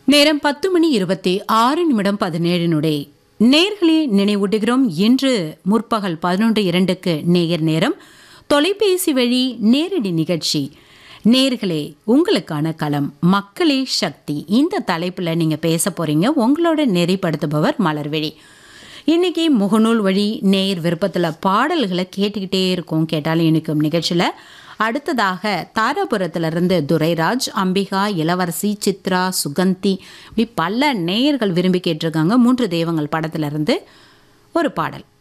நேரம் பத்து மணி இருபத்தி ஆறு நிமிடம் பதினேழு நொடி நேர்களே நினைவூட்டுகிறோம் இன்று முற்பகல் பதினொன்று இரண்டுக்கு நேயர் நேரம் தொலைபேசி வழி நேரடி நிகழ்ச்சி நேர்களே உங்களுக்கான களம் மக்களே சக்தி இந்த தலைப்பில் நீங்கள் பேச போறீங்க உங்களோட நெறிப்படுத்துபவர் மலர்விழி இன்னைக்கு முகநூல் வழி நேர் விருப்பத்தில் பாடல்களை கேட்டுக்கிட்டே இருக்கோம் கேட்டாலும் இனிக்கும் நிகழ்ச்சியில் அடுத்ததாக தாராபுரத்திலிருந்து துரைராஜ் அம்பிகா இளவரசி சித்ரா சுகந்தி இப்படி பல நேயர்கள் விரும்பி கேட்டிருக்காங்க மூன்று தெய்வங்கள் படத்திலிருந்து ஒரு பாடல்